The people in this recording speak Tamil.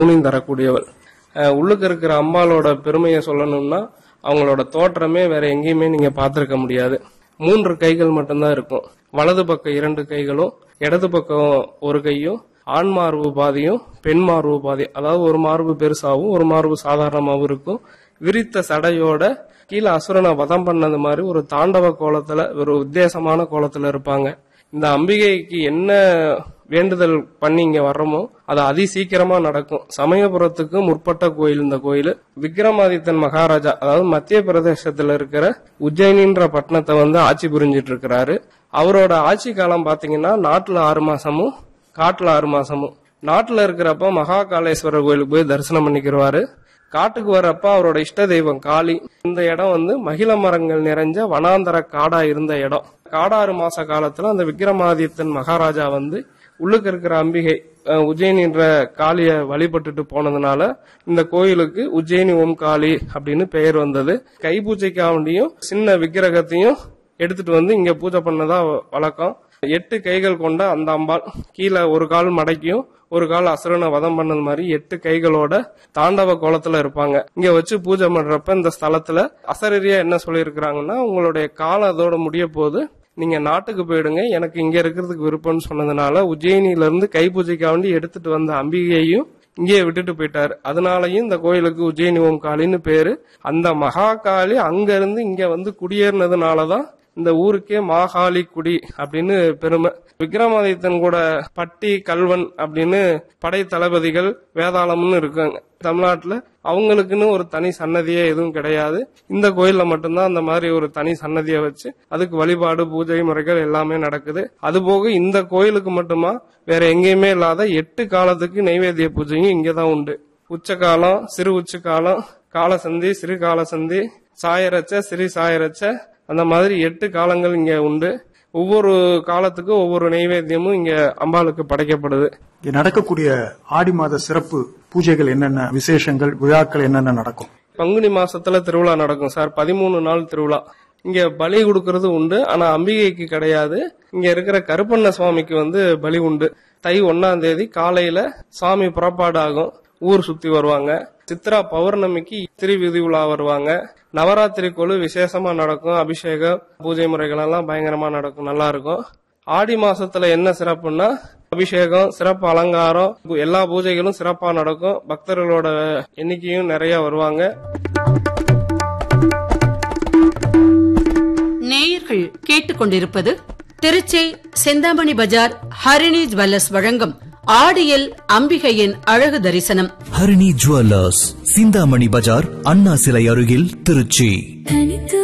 ஊனியும் தரக்கூடியவள் அஹ் உள்ளுக்கு இருக்கிற அம்பாளோட பெருமையை சொல்லணும்னா அவங்களோட தோற்றமே வேற எங்கேயுமே நீங்க பார்த்திருக்க முடியாது மூன்று கைகள் மட்டும்தான் இருக்கும் வலது பக்கம் இரண்டு கைகளும் இடது பக்கம் ஒரு கையும் ஆண் மார்பு பாதியும் பெண் மார்பு பாதி அதாவது ஒரு மார்பு பெருசாவும் ஒரு மார்பு சாதாரணமாவும் இருக்கும் விரித்த சடையோட கீழே அசுரனை வதம் பண்ணது மாதிரி ஒரு தாண்டவ கோலத்துல ஒரு உத்தேசமான கோலத்துல இருப்பாங்க இந்த அம்பிகைக்கு என்ன வேண்டுதல் பண்ணி இங்க வர்றோமோ அது அதி சீக்கிரமா நடக்கும் சமயபுரத்துக்கு முற்பட்ட கோயில் இந்த கோயில் விக்ரமாதித்தன் மகாராஜா அதாவது மத்திய பிரதேசத்துல இருக்கிற உஜ்ஜயினின்ற பட்டணத்தை வந்து ஆட்சி புரிஞ்சிட்டு இருக்கிறாரு அவரோட ஆட்சி காலம் பாத்தீங்கன்னா நாட்டுல ஆறு மாசமும் காட்டுல ஆறு மாசமும் நாட்டுல இருக்கிறப்ப மகா காளேஸ்வரர் கோயிலுக்கு போய் தரிசனம் பண்ணிக்கிருவாரு காட்டுக்கு வர்றப்ப அவரோட இஷ்ட தெய்வம் காளி இந்த இடம் வந்து மகிழ மரங்கள் நிறைஞ்ச வனாந்தர காடா இருந்த இடம் காடாறு மாச காலத்துல அந்த விக்ரமாதித்தன் மகாராஜா வந்து உள்ளுக்கு இருக்கிற அம்பிகை அஹ், உஜ்ஜயினின்ற காளிய வழிபட்டுட்டு போனதுனால இந்த கோயிலுக்கு உஜ்ஜயினி ஓம் காளி அப்படின்னு பெயர் வந்தது கை பூஜைக்காண்டியும் சின்ன விக்கிரகத்தையும் எடுத்துட்டு வந்து இங்க பூஜை பண்ணதா வழக்கம் எட்டு கைகள் கொண்ட அந்த அம்பாள் கீழே ஒரு கால் மடக்கியும் ஒரு கால் அசுரனை வதம் பண்ணது மாதிரி எட்டு கைகளோட தாண்டவ கோலத்துல இருப்பாங்க இங்க வச்சு பூஜை பண்றப்ப இந்த ஸ்தலத்துல அசரீரியா என்ன சொல்லியிருக்கிறாங்கன்னா உங்களுடைய காலம் அதோட முடிய போது நீங்க நாட்டுக்கு போயிடுங்க எனக்கு இங்க இருக்கிறதுக்கு விருப்பம்னு சொன்னதுனால உஜ்ஜயினில இருந்து கை பூஜைக்காண்டி எடுத்துட்டு வந்த அம்பிகையையும் இங்கேயே விட்டுட்டு போயிட்டாரு அதனாலயும் இந்த கோயிலுக்கு உஜ்ஜயினி ஓம் காளின்னு பேரு அந்த மகா காளி அங்க இருந்து இங்க வந்து குடியேறினதுனாலதான் இந்த ஊருக்கே மாகாளி குடி அப்படின்னு பெருமை விக்ரமாதித்தன் கூட பட்டி கல்வன் அப்படின்னு படை தளபதிகள் வேதாளம்னு இருக்காங்க தமிழ்நாட்டுல அவங்களுக்குன்னு ஒரு தனி சன்னதியே எதுவும் கிடையாது இந்த கோயில்ல மட்டும்தான் அந்த மாதிரி ஒரு தனி சன்னதியை வச்சு அதுக்கு வழிபாடு பூஜை முறைகள் எல்லாமே நடக்குது அதுபோக இந்த கோயிலுக்கு மட்டுமா வேற எங்கேயுமே இல்லாத எட்டு காலத்துக்கு நைவேத்திய பூஜையும் இங்கதான் உண்டு உச்ச காலம் சிறு உச்ச காலம் காலசந்தி சிறு காலசந்தி சாயரச்ச சிறு சாயரச்ச அந்த மாதிரி எட்டு காலங்கள் இங்க உண்டு ஒவ்வொரு காலத்துக்கும் ஒவ்வொரு நைவேத்தியமும் இங்க அம்பாளுக்கு படைக்கப்படுது இங்க நடக்கக்கூடிய ஆடி மாத சிறப்பு பூஜைகள் என்னென்ன விசேஷங்கள் விழாக்கள் என்னென்ன நடக்கும் பங்குனி மாசத்துல திருவிழா நடக்கும் சார் பதிமூணு நாள் திருவிழா இங்க பலி கொடுக்கறது உண்டு ஆனா அம்பிகைக்கு கிடையாது இங்க இருக்கிற கருப்பண்ண சுவாமிக்கு வந்து பலி உண்டு தை ஒன்னாம் தேதி காலையில சாமி புறப்பாடு ஆகும் ஊர் சுத்தி வருவாங்க சித்ரா பௌர்ணமிக்கு திருவிதி உலா வருவாங்க நவராத்திரி கொலு விசேஷமா நடக்கும் அபிஷேகம் பூஜை முறைகள் எல்லாம் பயங்கரமா நடக்கும் நல்லா இருக்கும் ஆடி மாசத்துல என்ன சிறப்புன்னா அபிஷேகம் சிறப்பு அலங்காரம் எல்லா பூஜைகளும் சிறப்பா நடக்கும் பக்தர்களோட எண்ணிக்கையும் நிறைய வருவாங்க நேயர்கள் கேட்டுக்கொண்டிருப்பது திருச்சி செந்தாமணி பஜார் ஹரிணி ஜுவல்லர்ஸ் வழங்கும் ஆடியில் அம்பிகையின் அழகு தரிசனம் ஹரிணி ஜுவல்லர்ஸ் சிந்தாமணி பஜார் அண்ணா சிலை அருகில் திருச்சி தனித்து